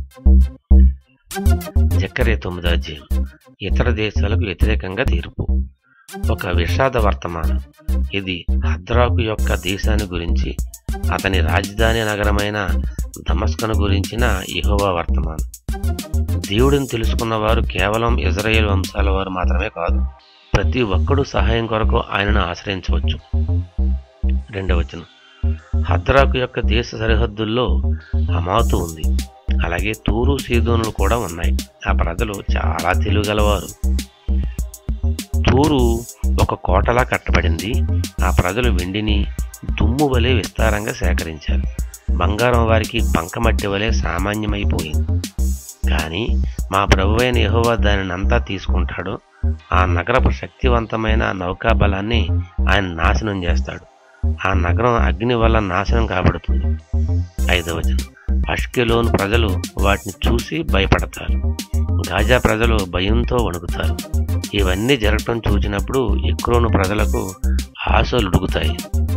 జక్కరే తొమ్మిదో అధ్యాయం ఇతర దేశాలకు వ్యతిరేకంగా తీర్పు ఒక విషాద వర్తమానం ఇది హద్రాకు యొక్క దేశాన్ని గురించి అతని రాజధాని నగరమైన దమస్కను గురించిన యెహోవా వర్తమానం దేవుడిని తెలుసుకున్న వారు కేవలం ఇజ్రాయేల్ వంశాల వారు మాత్రమే కాదు ప్రతి ఒక్కడూ సహాయం కొరకు ఆయనను ఆశ్రయించవచ్చు రెండవచనం హద్రాకు యొక్క దేశ సరిహద్దుల్లో హమాతు ఉంది అలాగే తూరు సీదోనులు కూడా ఉన్నాయి ఆ ప్రజలు చాలా తెలివిగలవారు తూరు ఒక కోటలా కట్టబడింది ఆ ప్రజలు వెండిని దుమ్ము వలె విస్తారంగా సేకరించారు బంగారం వారికి బంకమట్టి వలె సామాన్యమైపోయింది కానీ మా ప్రభు అయిన యహోవా దానిని అంతా తీసుకుంటాడు ఆ నగరపు శక్తివంతమైన నౌకాబలాన్ని ఆయన నాశనం చేస్తాడు ఆ నగరం అగ్ని వల్ల నాశనం కాబడుతుంది ఐదవచనం అష్కెలోన్ ప్రజలు వాటిని చూసి భయపడతారు గాజా ప్రజలు భయంతో వణుకుతారు ఇవన్నీ జరగటం చూచినప్పుడు ఎక్రోను ప్రజలకు ఆశలు ఉడుకుతాయి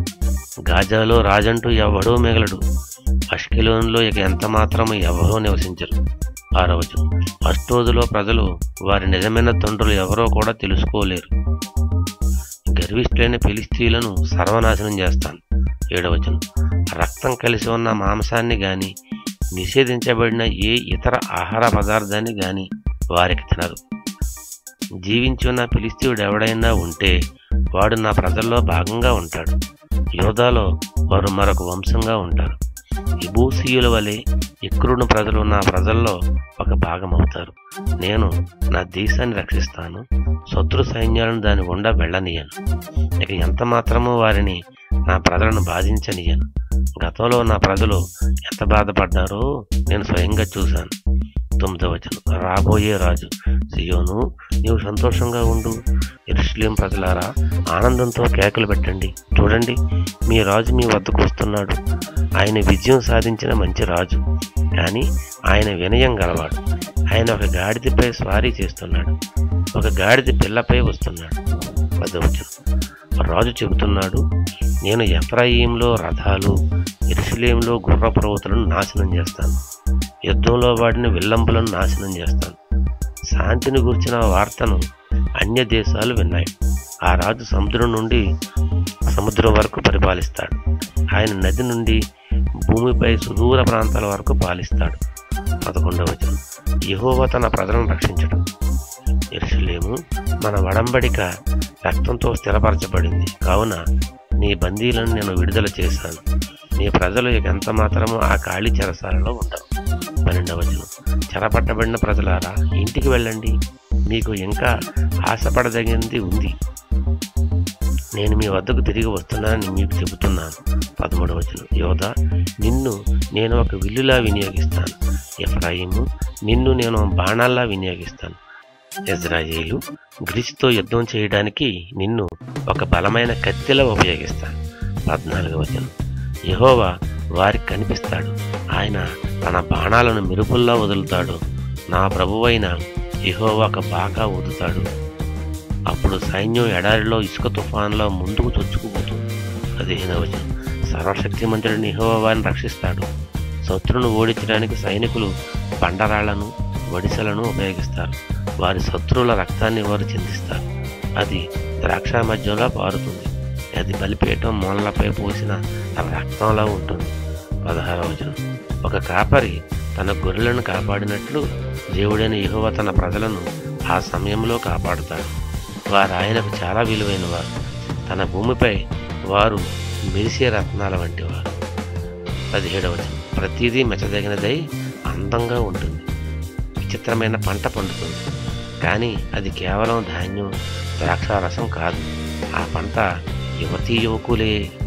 గాజాలో రాజంటూ ఎవడో మిగలడు అష్కెలోన్లో ఇక ఎంత మాత్రం ఎవరో నివసించరు ఆరవచనం అష్టోదులో ప్రజలు వారి నిజమైన తండ్రులు ఎవరో కూడా తెలుసుకోలేరు గర్విష్ఠులైన ఫిలిస్తీన్లను సర్వనాశనం చేస్తాను ఏడవచనం రక్తం కలిసి ఉన్న మాంసాన్ని గాని నిషేధించబడిన ఏ ఇతర ఆహార పదార్థాన్ని గాని వారికి తినరు జీవించి ఉన్న ఫిలిస్తీయుడు ఎవడైనా ఉంటే వాడు నా ప్రజల్లో భాగంగా ఉంటాడు యోధాలో వారు మరొక వంశంగా ఉంటారు ఇబూసీయుల వలె ఇక్రుడు ప్రజలు నా ప్రజల్లో ఒక భాగం అవుతారు నేను నా దేశాన్ని రక్షిస్తాను శత్రు సైన్యాలను దాని గుండా వెళ్ళనీయను ఇక ఎంత మాత్రమూ వారిని నా ప్రజలను బాధించనీయను గతంలో నా ప్రజలు ఎంత బాధపడ్డారో నేను స్వయంగా చూశాను తొమ్మిదవ వచనం రాబోయే రాజు సియోను నీవు సంతోషంగా ఉండు ఎరుషులేం ప్రజలారా ఆనందంతో కేకలు పెట్టండి చూడండి మీ రాజు మీ వద్దకు వస్తున్నాడు ఆయన విజయం సాధించిన మంచి రాజు కానీ ఆయన వినయం గలవాడు ఆయన ఒక గాడిదపై స్వారీ చేస్తున్నాడు ఒక గాడిద పిల్లపై వస్తున్నాడు పదవచనం రాజు చెబుతున్నాడు నేను ఎఫ్రాయింలో రథాలు ఎరుసలేంలో గుర్ర పర్వతులను నాశనం చేస్తాను యుద్ధంలో వాడిని విల్లంబులను నాశనం చేస్తాను శాంతిని గురించిన వార్తను అన్య దేశాలు విన్నాయి ఆ రాజు సముద్రం నుండి సముద్రం వరకు పరిపాలిస్తాడు ఆయన నది నుండి భూమిపై సుదూర ప్రాంతాల వరకు పాలిస్తాడు పదకొండవ వచనం యెహోవా తన ప్రజలను రక్షించడం ఎరుసలేము మన వడంబడిక రక్తంతో స్థిరపరచబడింది కావున నీ బందీలను నేను విడుదల చేశాను నీ ప్రజలు ఇక ఎంత మాత్రమూ ఆ ఖాళీ చెరసాలలో ఉండరు పన్నెండవ వచనం చెరపట్టబడిన ప్రజలారా ఇంటికి వెళ్ళండి మీకు ఇంకా ఆశపడదగినది ఉంది నేను మీ వద్దకు తిరిగి వస్తున్నానని మీకు చెబుతున్నాను పదమూడవ వచనం యోధ నిన్ను నేను ఒక విల్లులా వినియోగిస్తాను ఎఫ్రాయిము నిన్ను నేను బాణాల్లా వినియోగిస్తాను ఇజ్రాయేలు గ్రీస్తో యుద్ధం చేయడానికి నిన్ను ఒక బలమైన కత్తిలా ఉపయోగిస్తాను పద్నాలుగవ వచనం యెహోవా వారికి కనిపిస్తాడు ఆయన తన బాణాలను మెరుపుల్లా వదులుతాడు నా ప్రభువైన యెహోవా ఒక బాగా ఊదుతాడు అప్పుడు సైన్యం ఎడారిలో ఇసుక తుఫాన్లో ముందుకు చొచ్చుకుపోతుంది పదిహేనవ వచనం సర్వశక్తిమంతుడిని యెహోవా వారిని రక్షిస్తాడు శత్రువును ఓడించడానికి సైనికులు బండరాళ్లను వడిసెలను ఉపయోగిస్తారు వారి శత్రువుల రక్తాన్ని వారు చిందిస్తారు అది ద్రాక్ష మధ్యలో పారుతుంది అది బలిపీఠం మూలలపై పోసిన రక్తంలా ఉంటుంది పదహారవ వచనం ఒక కాపరి తన గొర్రెలను కాపాడినట్లు దేవుడైన యెహోవా తన ప్రజలను ఆ సమయంలో కాపాడుతాడు వారు ఆయనకు చాలా విలువైన వారు తన భూమిపై వారు మెరిసే రత్నాల వంటి వారు పదిహేడవ వచనం ప్రతిదీ మెచ్చదగినదై అందంగా ఉంటుంది విచిత్రమైన పంట పండుతుంది కానీ అది కేవలం ధాన్యం ద్రాక్షారసం కాదు ఆ పంట యువతీ యువకులే